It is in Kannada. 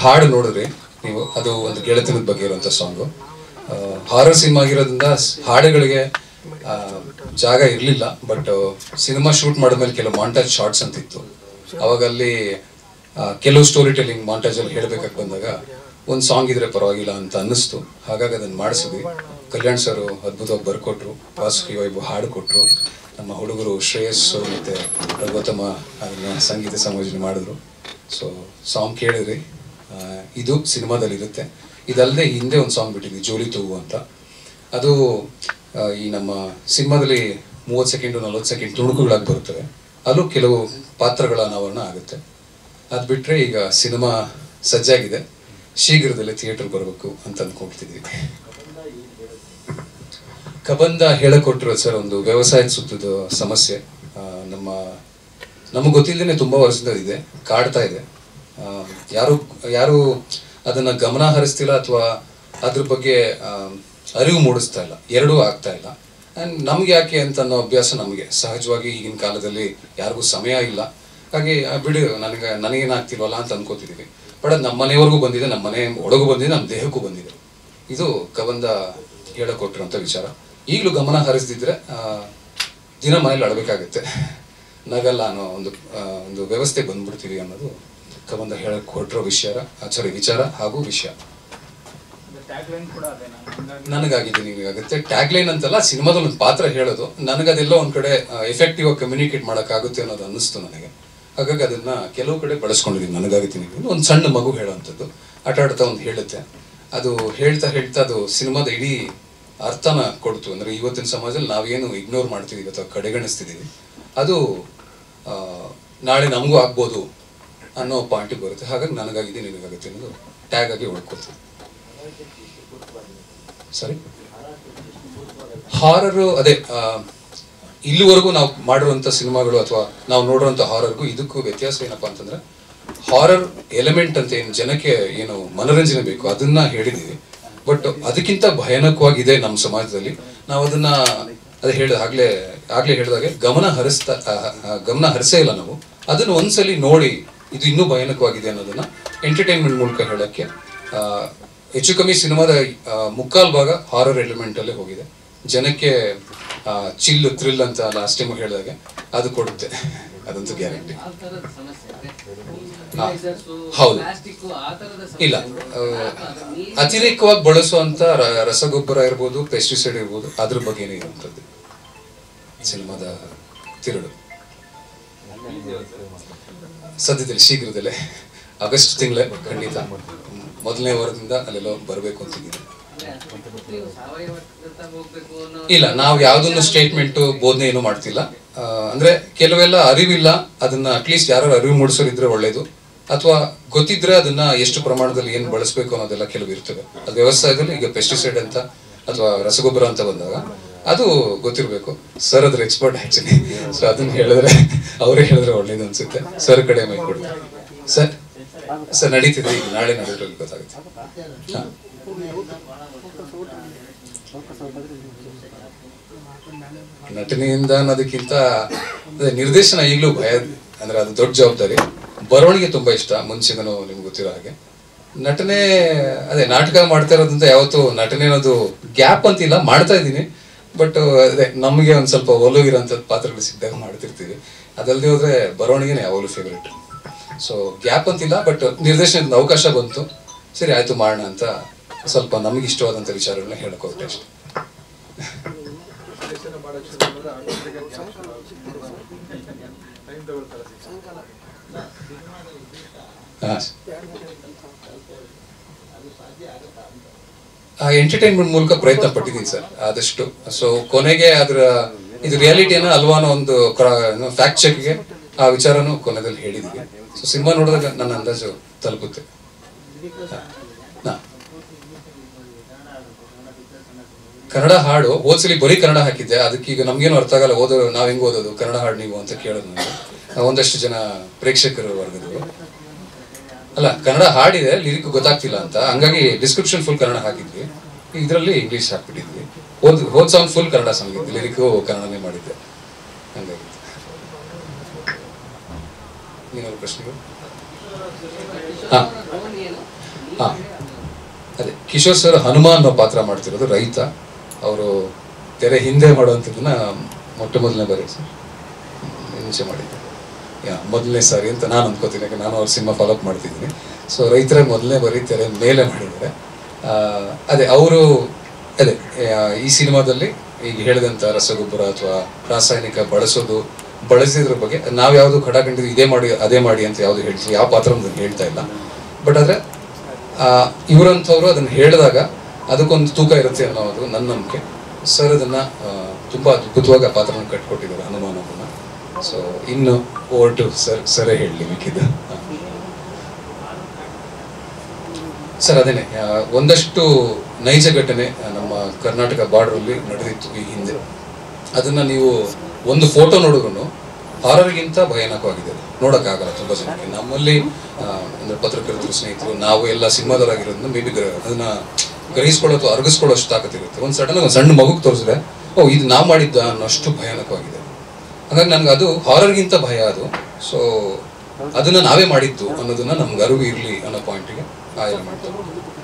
ಹಾಡು ನೋಡಿದ್ರಿ ನೀವು ಅದು ಒಂದು ಗೆಳೆತನದ ಬಗ್ಗೆ ಇರುವಂತ ಸಾಂಗು ಹಾರರ್ ಸಿನಿಮಾ ಆಗಿರೋದ್ರಿಂದ ಸ್- ಹಾಡುಗಳಿಗೆ ಆ, ಜಾಗ ಇರಲಿಲ್ಲ ಬಟ್ ಸಿನಿಮಾ ಶೂಟ್ ಮಾಡಿದ್ಮೇಲೆ ಕೆಲವು ಮಾಂಟೇಜ್ ಶಾರ್ಟ್ಸ್ ಅಂತ ಇತ್ತು ಅವಾಗ ಅಲ್ಲಿ ಆ, ಕೆಲವು ಸ್ಟೋರಿ ಟೆಲ್ಲಿಂಗ್ ಮಾಂಟೇಜ್ ಅಲ್ಲಿ ಹೇಳ್ಬೇಕಾಗಿ ಬಂದಾಗ ಒಂದು ಸಾಂಗ್ ಇದ್ರೆ ಪರವಾಗಿಲ್ಲ ಅಂತ ಅನ್ನಿಸ್ತು ಹಾಗಾಗಿ ಅದನ್ನ ಮಾಡಿಸಿದ್ವಿ ಕಲ್ಯಾಣ್ ಸರ್ ಅದ್ಭುತವಾಗಿ ಬರ್ಕೊಟ್ರು ವಾಸುಕಿ ವೈಭವ್ ಹಾಡು ಕೊಟ್ರು ನಮ್ಮ ಹುಡುಗರು ಶ್ರೇಯಸ್ ಮತ್ತೆ ಗೌತಮ ಅದನ್ನ ಸಂಗೀತ ಸಂಯೋಜನೆ ಮಾಡಿದ್ರು ಸೊ ಸಾಂಗ್ ಕೇಳಿದ್ರಿ ಆ, ಇದು ಸಿನಿಮಾದಲ್ಲಿ ಇರುತ್ತೆ ಇದಲ್ಲದೆ ಹಿಂದೆ ಒಂದು ಸಾಂಗ್ ಬಿಟ್ಟಿದ್ವಿ ಜೋಲಿ ತೂವು ಅಂತ ಅದು ಆ, ಈ ನಮ್ಮ ಸಿನಿಮಾದಲ್ಲಿ ಮೂವತ್ತು ಸೆಕೆಂಡು ನಲ್ವತ್ತು ಸೆಕೆಂಡ್ ತುಣುಕುಗಳಾಗಿ ಬರುತ್ತವೆ ಅಲ್ಲೂ ಕೆಲವು ಪಾತ್ರಗಳ ಅನಾವರಣ ಆಗುತ್ತೆ ಅದು ಬಿಟ್ಟರೆ ಈಗ ಸಿನಿಮಾ ಸಜ್ಜಾಗಿದೆ ಶೀಘ್ರದಲ್ಲೇ ಥಿಯೇಟರ್ ಬರಬೇಕು ಅಂತ ಅಂದ್ಕೊಳ್ತಿದ್ವಿ ಕಬಂದ ಹೇಳಕೊಟ್ಟಿರೋ ಸರ್ ಒಂದು ವ್ಯವಸಾಯದ ಸುತ್ತದ ಸಮಸ್ಯೆ ಆ, ನಮ್ಮ ನಮಗೆ ಗೊತ್ತಿಲ್ಲದೇನೆ ತುಂಬಾ ವರ್ಷದಿಂದ ಇದೆ ಕಾಡ್ತಾ ಇದೆ ಆ, ಯಾರು ಯಾರು ಅದನ್ನ ಗಮನ ಹರಿಸ್ತಿಲ್ಲ ಅಥವಾ ಅದ್ರ ಬಗ್ಗೆ ಆ, ಅರಿವು ಮೂಡಿಸ್ತಾ ಇಲ್ಲ ಎರಡೂ ಆಗ್ತಾ ಇಲ್ಲ ಆ್ಯಂಡ್ ನಮ್ಗೆ ಯಾಕೆ ಅಂತ ಅನ್ನೋ ಅಭ್ಯಾಸ ನಮಗೆ ಸಹಜವಾಗಿ ಈಗಿನ ಕಾಲದಲ್ಲಿ ಯಾರಿಗೂ ಸಮಯ ಇಲ್ಲ ಹಾಗೆ ಆ, ಬಿಡು ನನಗೆ ನನಗೇನಾಗ್ತಿಲ್ವಲ್ಲ ಅಂತ ಅನ್ಕೋತಿದೀವಿ ಬಟ್ ಅದು ನಮ್ಮ ಮನೆಯವರೆಗೂ ಬಂದಿದೆ ನಮ್ಮ ಮನೆ ಒಳಗೂ ಬಂದಿದೆ ನಮ್ಮ ದೇಹಕ್ಕೂ ಬಂದಿದೆ ಇದು ಕಬಂದ ಹೇಳಕೊಟ್ಟಿರೋಂಥ ವಿಚಾರ ಈಗಲೂ ಗಮನ ಹರಿಸ್ದಿದ್ರೆ ಆ, ದಿನ ಮನೇಲಿ ಅಳಬೇಕಾಗುತ್ತೆ ನಗಲ್ಲ ಅನ್ನೋ ಒಂದು ಆ, ಒಂದು ವ್ಯವಸ್ಥೆ ಬಂದ್ಬಿಡ್ತೀವಿ ಅನ್ನೋದು ಕಬಂದ ಹೇಳಕ್ ಕೊಟ್ಟಿರೋ ವಿಚಾರ ಸಾರಿ ವಿಚಾರ ಹಾಗೂ ವಿಷಯ ಟ್ಯಾಗ್ಲೈನ್ ಕೂಡ ಅದೇನಾ ಹಂಗಾಗಿ ನನಗಾಗಿದ್ದೀನಿ ಆಗುತ್ತೆ ಟ್ಯಾಗ್ಲೈನ್ ಅಂತಲ್ಲ ಸಿನಿಮಾದಲ್ಲಿ ಒಂದು ಪಾತ್ರ ಹೇಳೋದು ನನಗದೆಲ್ಲ ಒಂದ್ ಕಡೆ ಎಫೆಕ್ಟಿವ್ ಆಗಿ ಕಮ್ಯುನಿಕೇಟ್ ಮಾಡೋಕ್ಕಾಗುತ್ತೆ ಅನ್ನೋದು ಅನ್ನಿಸ್ತು ನನಗೆ ಹಾಗಾಗಿ ಅದನ್ನ ಕೆಲವು ಕಡೆ ಬಳಸ್ಕೊಂಡಿದ್ದೀನಿ ನನಗಾಗಿದ್ದೀನಿ ಒಂದು ಸಣ್ಣ ಮಗು ಹೇಳೋವಂಥದ್ದು ಆಟ ಆಡ್ತಾ ಒಂದು ಹೇಳುತ್ತೆ ಅದು ಹೇಳ್ತಾ ಹೇಳ್ತಾ ಅದು ಸಿನಿಮಾದ ಇಡೀ ಅರ್ಥನ ಕೊಡ್ತು ಅಂದ್ರೆ ಇವತ್ತಿನ ಸಮಾಜದಲ್ಲಿ ನಾವೇನು ಇಗ್ನೋರ್ ಮಾಡ್ತಿದೀವಿ ಅಥವಾ ಕಡೆಗಣಿಸ್ತಿದೀವಿ ಅದು ಆ, ನಾಳೆ ನಮಗೂ ಆಗ್ಬೋದು ಅನ್ನೋ ಪಾಯಿಂಟಿಗೆ ಬರುತ್ತೆ ಹಾಗಾಗಿ ನನಗಾಗಿದೆ ನಿನಗಾಗುತ್ತೆ ಅನ್ನೋದು ಟ್ಯಾಗ್ ಆಗಿ ಉಳ್ಕೊಳ್ತೀನಿ ಸರಿ ಹಾರರು ಅದೇ ಆ, ಇಲ್ಲಿವರೆಗೂ ನಾವು ಮಾಡಿರುವಂಥ ಸಿನಿಮಾಗಳು ಅಥವಾ ನಾವು ನೋಡುವಂಥ ಹಾರರ್ಗೂ ಇದಕ್ಕೂ ವ್ಯತ್ಯಾಸ ಏನಪ್ಪಾ ಅಂತಂದ್ರೆ ಹಾರರ್ ಎಲಿಮೆಂಟ್ ಅಂತ ಏನು ಜನಕ್ಕೆ ಏನು ಮನೋರಂಜನೆ ಬೇಕು ಅದನ್ನ ಹೇಳಿದೀವಿ ಬಟ್ ಅದಕ್ಕಿಂತ ಭಯಾನಕವಾಗಿದೆ ನಮ್ಮ ಸಮಾಜದಲ್ಲಿ ನಾವು ಅದನ್ನ ಅದೇ ಹೇಳ ಆಗ್ಲೇ ಆಗ್ಲೇ ಹೇಳಿದಾಗೆ ಗಮನ ಹರಿಸ್ತಾ ಆ, ಆ, ಗಮನ ಹರಿಸೇ ಇಲ್ಲ ನಾವು ಅದನ್ನ ಒಂದ್ಸಲಿ ನೋಡಿ ಇದು ಇನ್ನೂ ಭಯಾನಕವಾಗಿದೆ ಅನ್ನೋದನ್ನ ಎಂಟರ್ಟೈನ್ಮೆಂಟ್ ಮೂಲಕ ಹೇಳಕ್ಕೆ ಆ, ಹೆಚ್ಚು ಕಮ್ಮಿ ಸಿನಿಮಾದ ಆ, ಮುಕ್ಕಾಲ್ ಭಾಗ ಹಾರರ್ ಎಲಿಮೆಂಟ್ ಅಲ್ಲೇ ಹೋಗಿದೆ ಜನಕ್ಕೆ ಚಿಲ್ ಥ್ರಿಲ್ ಅಂತ ಲಾಸ್ಟ್ ಟೈಮ್ ಹೇಳಿದಾಗೆ ಅದು ಕೊಡುತ್ತೆ ಅದಂತೂ ಗ್ಯಾರಂಟಿ ಆ ಥರದ ಸಮಸ್ಯೆ ಇದೆ. ಹಾ. Fertilizers, ಹೌದು. plastic ಆ ಥರದ ಇಲ್ಲ ಸಮಸ್ಯೆ ಆ, ಅದು ನೀರು- ಅತಿರೇಕವಾಗಿ ಬಳಸುವಂತ ರ- ರಸಗೊಬ್ಬರ ಇರ್ಬೋದು ಪೆಸ್ಟಿಸೈಡ್ ಇರ್ಬೋದು ಅದ್ರ ಬಗ್ಗೆನೇ ಇರುವಂಥದ್ದು ಸಿನಿಮಾದ ತಿರುಳು ಸದ್ಯದಲ್ಲಿ ಶೀಘ್ರದಲ್ಲೇ ಆಗಸ್ಟ್ ತಿಂಗಳೇ ಖಂಡಿತ ಮೊದಲನೇ ವಾರದಿಂದ ಅಲ್ಲೆಲ್ಲೋ ಬರಬೇಕು ಅಂತಿದ್ದೀನಿ ನೀವು ಸಾವಯವದತ್ತ ಹೋಗ್ಬೇಕು ಅನ್ನೋ ಇಲ್ಲ ನಾವು ಯಾವ್ದನ್ನು ಸ್ಟೇಟ್ಮೆಂಟ್ ಬೋಧನೆ ಏನು ಮಾಡ್ತಿಲ್ಲ ಆ, ಅಂದ್ರೆ ಕೆಲವೆಲ್ಲ ಅರಿವಿಲ್ಲ ಅದನ್ನ ಅಟ್ಲೀಸ್ಟ್ ಯಾರು ಅರಿವು ಮೂಡಿಸೋರಿದ್ರೆ ಒಳ್ಳೇದು ಅಥವಾ ಗೊತ್ತಿದ್ರೆ ಅದನ್ನ ಎಷ್ಟು ಪ್ರಮಾಣದಲ್ಲಿ ಏನು ಬಳಸಬೇಕು ಅನ್ನೋದೆಲ್ಲ ಕೆಲವು ಇರ್ತವೆ ಅದು ವ್ಯವಸಾಯದಲ್ಲಿ ಈಗ ಪೆಸ್ಟಿಸೈಡ್ ಅಂತ ಅಥವಾ ರಸಗೊಬ್ಬರ ಅಂತ ಬಂದಾಗ ಅದು ಗೊತ್ತಿರಬೇಕು ಸರ್ ಅದ್ರ ಎಕ್ಸ್ಪರ್ಟ್ ಆಕ್ಚುಲಿ ಸೊ ಅದನ್ನ ಹೇಳಿದ್ರೆ ಅವರೇ ಹೇಳಿದ್ರೆ ಒಳ್ಳೇದು ಅನ್ಸುತ್ತೆ ಸರ್ ಕಡೆ ಮೈ ಕೊಡ್ತಾರೆ ಸರ್ ಸರ್ ನಡೀತಿದೆ ಈಗ ನಾಳೆ ನಡೆದ್ರೆ ಗೊತ್ತಾಗುತ್ತೆ ಹಾ ನಟನೆಯಿಂದ ಅನ್ನೋದಕ್ಕಿಂತ ಅದೇ ನಿರ್ದೇಶನ ಈಗಲೂ ಭಯ ಅಂದ್ರೆ ಅದು ದೊಡ್ಡ ಜವಾಬ್ದಾರಿ ಬರವಣಿಗೆ ತುಂಬಾ ಇಷ್ಟ ಮುಂಚೆನೂ ನಿಮ್ಗೆ ಗೊತ್ತಿರೋ ಹಾಗೆ ನಟನೆ ಅದೇ ನಾಟಕ ಮಾಡ್ತಾ ಇರೋದಂತ ಯಾವತ್ತು ನಟನೆ ಅನ್ನೋದು ಗ್ಯಾಪ್ ಅಂತಿಲ್ಲ ಮಾಡ್ತಾ ಇದ್ದೀನಿ ಬಟ್ ಅದೇ ನಮಗೆ ಒಂದ್ ಸ್ವಲ್ಪ ಒಲವಿರೋಂಥ ಪಾತ್ರಗಳು ಸಿಕ್ಕಿದಾಗ ಮಾಡ್ತಿರ್ತೀವಿ ಅದಲ್ಲದೆ ಹೋದ್ರೆ ಬರವಣಿಗೆನೇ ಯಾವಾಗಲೂ ಫೇವ್ರೇಟ್ ಸೊ ಗ್ಯಾಪ್ ಅಂತಿಲ್ಲ ಬಟ್ ನಿರ್ದೇಶನದ ಅವಕಾಶ ಬಂತು ಸರಿ ಆಯ್ತು ಮಾಡೋಣ ಅಂತ ಸ್ವಲ್ಪ ನಮಗೆ ಇಷ್ಟವಾದಂಥ ವಿಚಾರಗಳನ್ನ ಹೇಳಕ್ ಹೊರಟೆ ಅಷ್ಟೇ ಹಾ ಎಂಟರ್ಟೈನ್ಮೆಂಟ್ ಮೂಲಕ ಪ್ರಯತ್ನ ಪಟ್ಟಿದ್ದೀನಿ ಸರ್ ಆದಷ್ಟು ಸೊ ಕೊನೆಗೆ ಅದ್ರ ಇದು ರಿಯಾಲಿಟಿನ ಅಲ್ವಾ ಅನ್ನೋ ಒಂದು ಫ್ಯಾಕ್ಟ್ ಚೆಕ್ಗೆ ಆ ವಿಚಾರನೂ ಕೊನೆಯಲ್ಲಿ ಹೇಳಿದೀವಿ ಸೊ ಸಿನಿಮಾ ನೋಡಿದಾಗ ನನ್ನ ಅಂದಾಜು ತಲುಪುತ್ತೆ ಹಾ. ಕನ್ನಡ ಹಾಡು ಹೋದ್ಸಲಿ ಬರೀ ಕನ್ನಡ ಹಾಕಿದ್ದೆ ಅದಕ್ಕೆ ಈಗ ನಮ್ಗೇನು ಅರ್ಥ ಆಗಲ್ಲ ಓದೋ ನಾವ್ ಹೆಂಗ್ ಓದೋದು ಕನ್ನಡ ಹಾಡು ನೀವು ಅಂತ ಕೇಳೋದು ನನಗೆ ಒಂದಷ್ಟು ಜನ ಪ್ರೇಕ್ಷಕರು ವರ್ಗದವರು ಅಲ್ಲ ಕನ್ನಡ ಹಾಡಿದೆ ಲಿರಿಕ್ ಗೊತ್ತಾಗ್ತಿಲ್ಲ ಅಂತ ಹಂಗಾಗಿ ಡಿಸ್ಕ್ರಿಪ್ಷನ್ ಫುಲ್ ಕನ್ನಡ ಹಾಕಿದ್ವಿ ಇದರಲ್ಲಿ ಇಂಗ್ಲಿಷ್ ಹಾಕ್ಬಿಟ್ಟಿದ್ವಿ ಹೋದ್ ಹೋದ್ ಸಾಂಗ್ ಫುಲ್ ಕನ್ನಡ ಸಾಂಗ್ ಇತ್ತು ಲಿರಿಕ್ ಕನ್ನಡನೇ ಮಾಡಿದ್ದೆ ಹಂಗಾಗಿ ಏನಾದ್ರು ಪ್ರಶ್ನೆಗಳು ಹಾ ಟೋನ್ ಏನು ಅದೇ ಕಿಶೋರ್ ಸರ್ ಹನುಮಾನ್ ಅನ್ನೋ ಪಾತ್ರ ಮಾಡ್ತಿರೋದು ರೈತ ಅವರು ತೆರೆ ಹಿಂದೆ ಮಾಡುವಂಥದ್ದನ್ನ ಮೊಟ್ಟ ಮೊದಲನೇ ಬಾರಿ ಸರ್ ಮುಂಚೆ ಮಾಡಿದ್ದೆ ಯಾ ಮೊದಲನೇ ಸಾರಿ ಅಂತ ನಾನು ಅನ್ಕೋತೀನಿ ಯಾಕೆ ನಾನು ಅವ್ರ ಸಿನಿಮಾ ಫಾಲೋಅಪ್ ಮಾಡ್ತಿದ್ದೀನಿ ಸೊ ರೈತರ ಮೊದಲನೇ ಬಾರಿ ತೆರೆ ಮೇಲೆ ಮಾಡಿದ್ದಾರೆ ಆ, ಅದೇ ಅವರು ಅದೇ ಆ, ಈ ಸಿನಿಮಾದಲ್ಲಿ ಈಗ ಹೇಳಿದಂಥ ರಸಗೊಬ್ಬರ ಅಥವಾ ರಾಸಾಯನಿಕ ಬಳಸೋದು ಬಳಸಿದ್ರ ಬಗ್ಗೆ ನಾವು ಯಾವುದು ಖಡಾಖಂಡಿದ್ದು ಇದೇ ಮಾಡಿ ಅದೇ ಮಾಡಿ ಅಂತ ಯಾವುದು ಹೇಳ್ತೀವಿ ಯಾವ ಪಾತ್ರ ಅಂತ ಹೇಳ್ತಾ ಇಲ್ಲ ಬಟ್ ಆದರೆ ಇವರಂಥವ್ರು ಅದನ್ನು ಹೇಳಿದಾಗ ಅದಕ್ಕೊಂದು ತೂಕ ಇರುತ್ತೆ ಅನ್ನೋದು ನನ್ನ ನಂಬಿಕೆ ಸರ್ ಅದನ್ನ ಆ, ತುಂಬಾ ಅದ್ಭುತವಾಗಿ ಆ ಪಾತ್ರನ ಕಟ್ಕೊಟ್ಟಿದ್ದಾರೆ ಹನುಮಾನವನ್ನ ಸೊ ಇನ್ನು ಓವರ್ ಟು ಸರ್ ಸರೇ ಹೇಳಲಿ ಮಿಕ್ಕಿದ್ದು ಹಾ. ಸರ್ ಅದೇನೆ ಆ, ಒಂದಷ್ಟು ನೈಜ ಘಟನೆ ಆ, ನಮ್ಮ ಕರ್ನಾಟಕ ಬಾರ್ಡರ್ ಅಲ್ಲಿ ನಡೆದಿತ್ತು ಈ ಹಿಂದೆ ಅದನ್ನ ನೀವು ಒಂದು ಫೋಟೋ ನೋಡಿದ್ರು ಹಾರರ್ಗಿಂತ ಭಯಾನಕವಾಗಿದೆ ಅದು. ನೋಡಕ್ಕಾಗಲ್ಲ ತುಂಬಾ ಜನಕ್ಕೆ ನಮ್ಮಲ್ಲಿ ಆ, ಅಂದ್ರೆ ಪತ್ರಕರ್ತರು ಸ್ನೇಹಿತರು ನಾವು ಎಲ್ಲ ಸಿನಿಮಾದವರಾಗಿರೋದ್ರಿಂದ ಮೇ ಬಿ ಅದನ್ನ ಗ್ರಹಿಸ್ಕೊಳ್ಳೋ ಅಥವಾ ಅರ್ಗಿಸ್ಕೊಳ್ಳೋ ಅಷ್ಟು ತಾಕತ್ತಿರುತ್ತೆ ಒಂದು ಸಡನ್ ಒಂದು ಸಣ್ಣ ಮಗುಗೆ ತೋರಿಸಿದ್ರೆ ಓ ಇದು ನಾವು ಮಾಡಿದ್ದ ಅನ್ನೋಷ್ಟು ಭಯಾನಕವಾಗಿದೆ ಹಾಗಾಗಿ ನನ್ಗೆ ಅದು ಹಾರರ್ಗಿಂತ ಭಯ ಅದು ಸೊ ಅದನ್ನ ನಾವೇ ಮಾಡಿದ್ದು ಅನ್ನೋದನ್ನ ನಮ್ಗೆ ಅರಿವು ಇರಲಿ ಅನ್ನೋ ಪಾಯಿಂಟಿಗೆ ಆ ಎಲಿಮೆಂಟ್